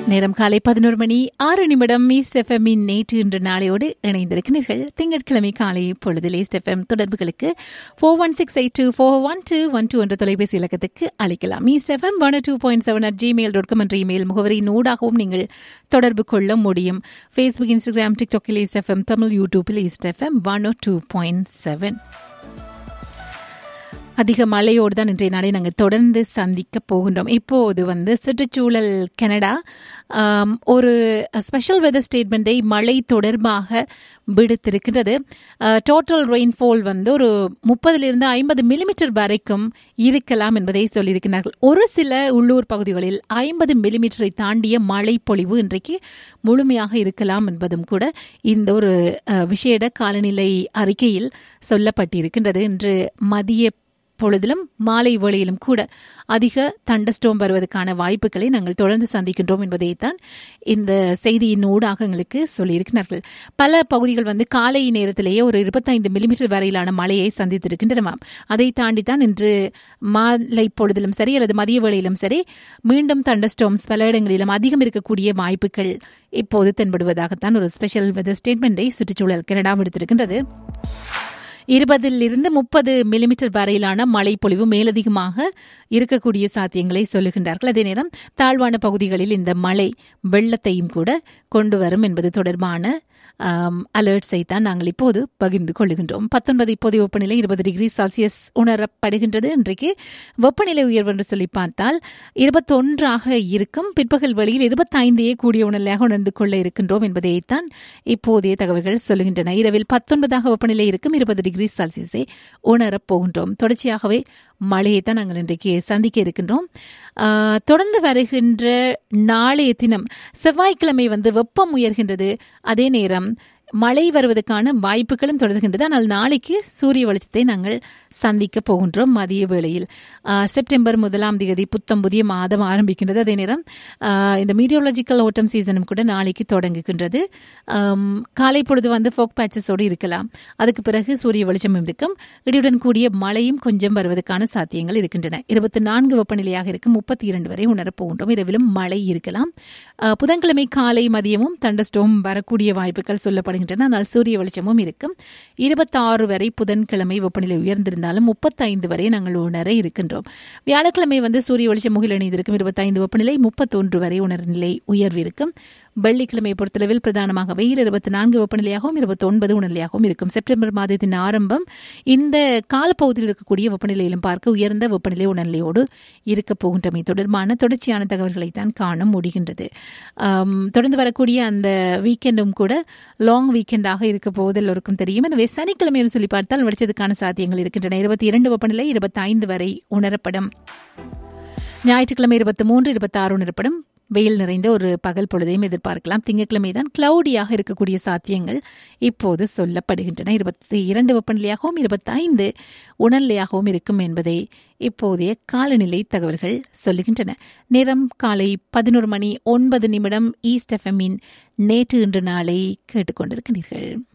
நேரம் காலை பதினோரு மணி ஆறு நிமிடம் ஈஸ்ட் எஃப்எம்மின் நேற்று இன்று நாளையோடு இணைந்திருக்கிறீர்கள் திங்கட்கிழமை காலை பொழுதில் ஈஸ்ட் எஃப்எம் தொடர்புகளுக்கு four one six eight two four one two one two என்ற தொலைபேசி இலக்கத்துக்கு அழைக்கலாம் East FM one two point seven at Gmail dot com என்ற இமெயில் முகவரியின் ஊடாகவும் நீங்கள் தொடர்பு கொள்ள முடியும் ஃபேஸ்புக் இன்ஸ்டாகிராம் டிக்டாக்கில் ஈஸ்ட் எஃப்எம் தமிழ் யூடியூப்பில் East FM one two point seven அதிக மழையோடு தான் இன்றைய நாளை நாங்கள் தொடர்ந்து சந்திக்க போகின்றோம் இப்போது வந்து சுற்றுச்சூழல் கனடா ஆம், ஒரு ஸ்பெஷல் வெதர் ஸ்டேட்மெண்ட்டை மழை தொடர்பாக விடுத்திருக்கின்றது டோட்டல் ரெயின்ஃபால் வந்து ஒரு முப்பதிலிருந்து ஐம்பது மில்லிமீட்டர் வரைக்கும் இருக்கலாம் என்பதை சொல்லியிருக்கிறார்கள் ஒரு சில உள்ளூர் பகுதிகளில் ஐம்பது மில்லிமீட்டரை தாண்டிய மழை பொழிவு இன்றைக்கு முழுமையாக இருக்கலாம் என்பதும் கூட இந்த ஒரு அஹ், விசேட காலநிலை அறிக்கையில் சொல்லப்பட்டிருக்கின்றது இன்று மதிய பொழுதிலும் மாலை வேளையிலும் கூட அதிக தண்டஸ்டோம் வருவதற்கான வாய்ப்புகளை நாங்கள் தொடர்ந்து சந்திக்கின்றோம் என்பதைத்தான் இந்த செய்தியின் ஊடாக எங்களுக்கு சொல்லியிருக்கிறார்கள் பல பகுதிகள் வந்து காலை நேரத்திலேயே ஒரு இருபத்தைந்து மில்லிமீட்டர் வரையிலான மழையை சந்தித்திருக்கின்றனவாம் அதை தாண்டித்தான் இன்று மாலை பொழுதிலும் சரி அல்லது மதிய வேளையிலும் சரி மீண்டும் தண்டஸ்டோம்ஸ் பல இடங்களிலும் அதிகம் இருக்கக்கூடிய வாய்ப்புகள் இப்போது தென்படுவதாகத்தான் ஒரு ஸ்பெஷல் வெதர் ஸ்டேட்மெண்ட்டை சுற்றுச்சூழல் கனடா விடுத்திருக்கின்றது இருபதிலிருந்து முப்பது மில்லிமீட்டர் வரையிலான மழை பொழிவு மேலதிகமாக இருக்கக்கூடிய சாத்தியங்களை சொல்லுகின்றார்கள் அதே நேரம் தாழ்வான பகுதிகளில் இந்த மழை வெள்ளத்தையும் கூட கொண்டு வரும் என்பது தொடர்பான அலர்ட்ஸை தான் நாங்கள் இப்போது பகிர்ந்து கொள்ளுகின்றோம் பத்தொன்பது இப்போதைய வெப்பநிலை இருபது டிகிரி செல்சியஸ் உணரப்படுகின்றது இன்றைக்கு வெப்பநிலை உயர்வு என்று சொல்லி பார்த்தால் இருபத்தொன்றாக இருக்கும் பிற்பகல் வெளியில் இருபத்தைந்தையே கூடிய உணர்நிலையாக உணர்ந்து கொள்ள இருக்கின்றோம் என்பதைத்தான் இப்போதைய தகவல்கள் சொல்லுகின்றன இரவில் பத்தொன்பதாக வெப்பநிலை இருக்கும் இருபது டிகிரி செல்சியஸை உணரப் போகின்றோம் தொடர்ச்சியாகவே மழையை தான் நாங்கள் இன்றைக்கு சந்திக்க இருக்கின்றோம் ஆஹ், தொடர்ந்து வருகின்ற நாளைய தினம் செவ்வாய்க்கிழமை வந்து வெப்பம் உயர்கின்றது அதே நேரம் மழை வருவதற்கான வாய்ப்புகளும் தொடர்கின்றது ஆனால் நாளைக்கு சூரிய வெளிச்சத்தை நாங்கள் சந்திக்க போகின்றோம் மதிய வேளையில் ஆஹ், செப்டம்பர் முதலாம் தேதி புத்தம் புதிய மாதம் ஆரம்பிக்கின்றது அதே நேரம் ஆஹ், இந்த மீடியோலஜிக்கல் ஓட்டம் சீசனும் கூட நாளைக்கு தொடங்குகின்றது ஆம், காலை பொழுது வந்து ஃபோக் பேச்சஸோடு இருக்கலாம் அதுக்கு பிறகு சூரிய வெளிச்சமும் இருக்கும் இடியுடன் கூடிய மழையும் கொஞ்சம் வருவதற்கான சாத்தியங்கள் இருக்கின்றன இருபத்தி நான்கு வெப்பநிலையாக இருக்கும் முப்பத்தி இரண்டு வரை உணரப் போகின்றோம் இரவிலும் மழை இருக்கலாம் ஆஹ், புதன்கிழமை காலை மதியமும் தண்டஸ்டோம் வரக்கூடிய வாய்ப்புகள் சொல்லப்படுகின்றன ஆனால் சூரிய வெளிச்சமும் இருக்கும் இருபத்தாறு வரை புதன்கிழமை வெப்பநிலை உயர்ந்திருந்தாலும் முப்பத்தைந்து வரை நாங்கள் உணர இருக்கின்றோம் வியாழக்கிழமை வந்து சூரிய வெளிச்சம் முகில் இணைந்திருக்கும் இருபத்தைந்து வெப்பநிலை முப்பத்தொன்று வரை உணர்நிலை உயர்வு இருக்கும் வெள்ளிக்கிழமை பொறுத்தளவில் பிரதானமாக வெயில் இருபத்தி நான்கு வெப்பநிலையாகவும் இருபத்தி ஒன்பது உணர்நிலையாகவும் இருக்கும் செப்டம்பர் மாதத்தின் ஆரம்பம் இந்த காலப்பகுதியில் இருக்கக்கூடிய வெப்பநிலையிலும் பார்க்க உயர்ந்த வெப்பநிலை உணர்நிலையோடு இருக்கப் போகின்றமை தொடர்பான தொடர்ச்சியான தகவல்களை தான் காண முடிகின்றது ஆம், தொடர்ந்து வரக்கூடிய அந்த வீக்கெண்டும் கூட லாங் வீக்கெண்டாக இருக்க போவது எல்லோருக்கும் தெரியும் எனவே சனிக்கிழமை என்று சொல்லி பார்த்தால் வெடிச்சதுக்கான சாத்தியங்கள் இருக்கின்றன இருபத்தி இரண்டு வெப்பநிலை இருபத்தி ஐந்து வரை உணரப்படும் ஞாயிற்றுக்கிழமை இருபத்தி மூன்று இருபத்தி ஆறு உணரப்படும் வெயில் நிறைந்த ஒரு பகல் பொழுதையும் எதிர்பார்க்கலாம் திங்கட்கிழமை தான் கிளவுடியாக இருக்கக்கூடிய சாத்தியங்கள் இப்போது சொல்லப்படுகின்றன இருபத்தி இரண்டு வெப்பநிலையாகவும் இருபத்தைந்து உணர்நிலையாகவும் இருக்கும் என்பதை இப்போதைய காலநிலை தகவல்கள் சொல்லுகின்றன நேரம் காலை பதினோரு மணி ஒன்பது நிமிடம் ஈஸ்ட் எஃப்எம்மின் நேற்று இன்று நாளை கேட்டுக்கொண்டிருக்கிறீர்கள்